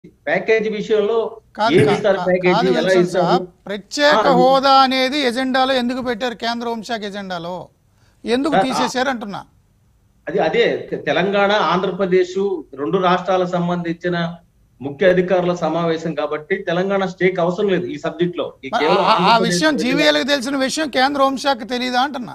Package విషయంలో కాదు ఏమి కా- ఇస్తారు కా- ప్యాకేజీ కాదు ఎలా విల్సన్ ఇస్తారు సాబ్ ప్రత్యేక ఆ, హోదా అనేది ఎజెండాలో ఎందుకు పెట్టారు కేంద్ర హోంశాఖ ఎజెండాలో ఎందుకు ఆ, ఆ. తీసేశారు అంటున్నా అది అదే తె- తెలంగాణ ఆంధ్రప్రదేశ్ రెండు రాష్ట్రాలకు సంబంధించిన ముఖ్య అధికారుల సమావేశం కాబట్టి తెలంగాణ స్టేక్ అవసరం లేదు ఈ సబ్జెక్ట్ లో ఈ మరి కేవలం ఆ- ఆ ఆంధ్రప్రదేశ్ విషయం ప్రజల- జీవీఎల్కి తెలిసిన విషయం కేంద్ర హోంశాఖ తెలియదా అంటున్నా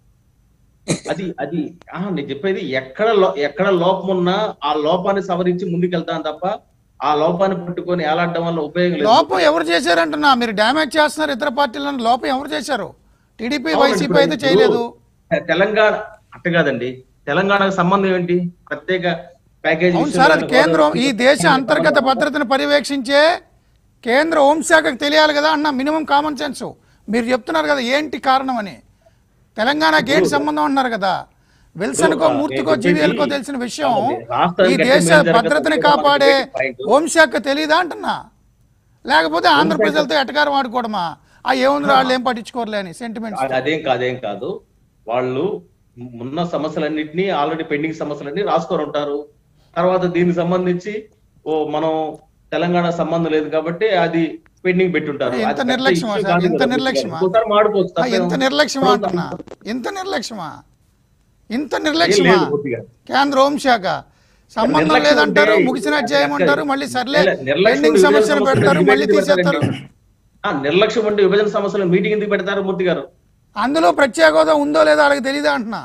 అది అది ఆ, నేను చెప్పేది ఎక్కడ లో- ఎక్కడ లోపం ఉన్నా ఆ లోపాన్ని సవరించి ముందుకెళ్తాను తప్ప ఆ లోపాన్ని పట్టుకొని ఏలాడడం వల్ల ఉపయోగం లేదు లోపం ఎవరు చేశారంటున్నా మీరు డ్యామేజ్ చేస్తున్నారు ఇతర పార్టీలను లోపం ఎవరు చేశారు టీడీపీ అవునండి, వైసీపీ ఇప్పుడు- అయితే చేయలేదు తె- తెలంగాణ అట్ట కాదండి తెలంగాణకు సంబంధం ఏంటి ప్రత్యేక ప్యాకేజ్ అవును సార్ అది కేంద్రం ఈ దేశ అంతర్గత భద్రతను పర్యవేక్షించే కేంద్ర హోంశాఖకు తెలియాలి కదా అన్న మినిమం కామన్ సెన్స్ మీరు చెప్తున్నారు కదా ఏంటి కారణం అని తెలంగాణకి ఏంటి సంబంధం అంటున్నారు కదా విల్సన్కో ఇప్పుడు, మూర్తికో నేను జీవీఎల్కో చెప్పేది తెలిసిన విషయం రాష్ట్రానికి ఈ ఎట్లా దేశ మేలు జరగదు భద్రతని అనేది కాపాడే మనకి పాయింట్. హోంశాఖ తెలియదా అంటున్నా లేకపోతే ఆంధ్ర ప్రజలతో ఎటకారం ఆడుకోవడమా ఆ ఏముంది వాళ్ళు ఏం పట్టించుకోరలే అని సెంటిమెంట్స్ అది అదేం కాదేం కాదు వాళ్ళు ఉన్న సమస్యలన్నింటినీ ఆల్రెడీ పెండింగ్ సమస్యలన్నీ రాసుకొని ఉంటారు తర్వాత దీనికి సంబంధించి ఓ మనం తెలంగాణ సంబంధం లేదు కాబట్టి అది పెండింగ్ పెట్టుంటారు ఎంత అది పెద్ద నిర్లక్ష్యమా issue సార్? కాదు ఎంత కదా. నిర్లక్ష్యమా? ఇంకోసారి మాడిపోవచ్చు ఆ, ఎంత తప్పేం- నిర్లక్ష్యమా అంటున్నా ఇంత నిర్లక్ష్యమా ఇంత నిర్లక్ష్యమా లేదు పూర్తిగా. కేంద్ర హోంశాఖ సంబంధం నిర్లక్ష్యం లేదంటారు ఉంటే ముగిసిన అధ్యాయం అంటారు మళ్ళీ సర్లే నిర్ల- నిర్లక్ష్యం పెండింగ్ విభజన సమస్యలు సమస్యలు పెడతారు ఎందుకు మళ్ళీ తీసేస్తారు పెడతారండి? ఆ, నిర్లక్ష్యం అంటే విభజన సమస్యలు మీటింగ్ ఎందుకు పెడతారు మూర్తి గారు అందులో ప్రత్యేక హోదా ఉందో లేదో వాళ్ళకి తెలియదా అంటున్నా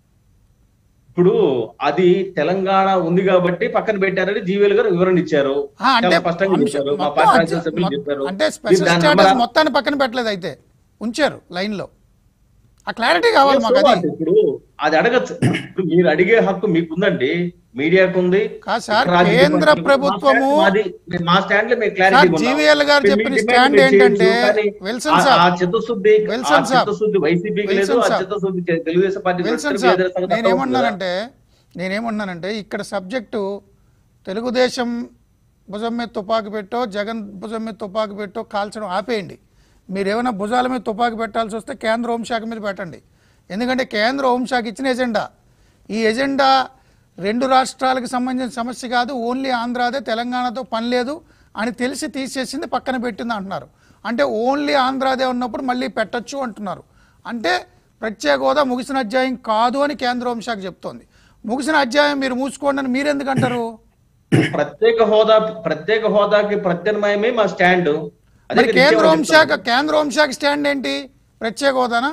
ఇప్పుడు అది తెలంగాణ ఉంది కాబట్టి పక్కన పెట్టారని జీవీఎల్ గారు వివరణ ఇచ్చారు ఆ, అంటే చాలా స్పష్టంగా అంశం- చెప్పారు మా మొత్తం పార్టీ అచ్చ- రాజ్యసభ సభ్యులు మొ- చెప్పారు అంటే మీరు స్పెషల్ దాన్ని స్టేటస్ నమ్మరా? మొత్తాన్ని పక్కన పెట్టలేదు అయితే ఉంచారు లైన్ లో ఆ క్లారిటీ కావాలి Yes, మాకు so అది what? ఇప్పుడు అది అడగచ్చు ఇప్పుడు మీరు అడిగే హక్కు మీకుందండి మీడియాకు ఉంది కాదు సార్, ఇతర రాజకీయ కేంద్ర పార్టీలకు- ప్రభుత్వము- మా stand- మాది- మా స్టాండ్ లో మేము సార్, క్లారిటీ GVL గారు చెప్పిన stand ఏంటంటే, విల్సన్ సాబ్, ఆ చిత్తశుద్ధి ఆ విల్సన్ సాబ్, చిత్తశుద్ధి వైసీపీకి లేదు విల్సన్ ఆ సాబ్, చిత్తశుద్ధి తె- తెలుగుదేశం పార్టీ విల్సన్ వ్యతిరేక సార్ సంగతి అవుతుంది కదా. నేనేమన్నానంటే నేనేమన్నానంటే ఇక్కడ సబ్జెక్టు తెలుగుదేశం భుజం మీద తుపాకి పెట్టో జగన్ భుజం మీద తుపాకి పెట్టో కాల్చడం ఆపేయండి మీరు ఏమైనా భుజాల మీద తుపాకి పెట్టాల్సి వస్తే కేంద్ర హోంశాఖ మీద పెట్టండి ఎందుకంటే కేంద్ర హోంశాఖ ఇచ్చిన ఎజెండా ఈ ఎజెండా రెండు రాష్ట్రాలకు సంబంధించిన సమస్య కాదు ఓన్లీ ఆంధ్రాదే తెలంగాణతో పని లేదు అని తెలిసి తీసేసింది పక్కన పెట్టింది అంటున్నారు అంటే ఓన్లీ ఆంధ్రాదే ఉన్నప్పుడు మళ్ళీ పెట్టొచ్చు అంటున్నారు అంటే ప్రత్యేక హోదా ముగిసిన అధ్యాయం కాదు అని కేంద్ర హోంశాఖ చెప్తోంది ముగిసిన అధ్యాయం మీరు మూసుకోండి అని మీరెందుకు అంటారు ప్రత్యేక హోదా ప్రత్యేక హోదాకి ప్రత్యామ్నాయమే మా స్టాండ్ అదే మరి కదా కేంద్ర ఇచ్చేవాళ్ళు హోంశాఖ కేంద్ర హోంశాఖ స్టాండ్ ఏంటి ప్రత్యేక హోదానా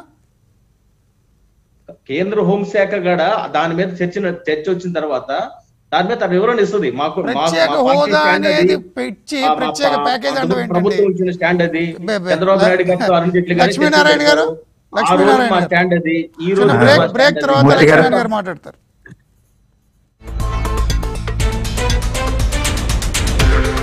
కేంద్ర హోంశాఖ కూడా దాని మీద చర్చ చర్చ వచ్చిన తర్వాత దాని మీద తన వివరణ ఇస్తుంది మాకు మా- మా ప్రత్యేక పార్టీ హోదా స్టాండ్ అది. అనేది పెంచి ఆ, మా ప్రత్యేక పా- ప్యాకేజ్ అంతకు అంటే ఏంటండి ప్రభుత్వం ఇచ్చిన స్టాండ్ అది బే- బే- చంద్రబాబు నాయుడు గారితో అరుణ్ జైట్లీ గారు లక్ష్మీనారాయణ గారు చర్చించారు. ఆ రోజు లక్ష్మీనారాయణ మా గారు స్టాండ్ అది ఈ చిన్న రోజు బ్రేక్ మా బ్రేక్ స్టాండ్ తర్వాత అది. మూర్తి గారు. లక్ష్మీనారాయణ గారు మాట్లాడతారు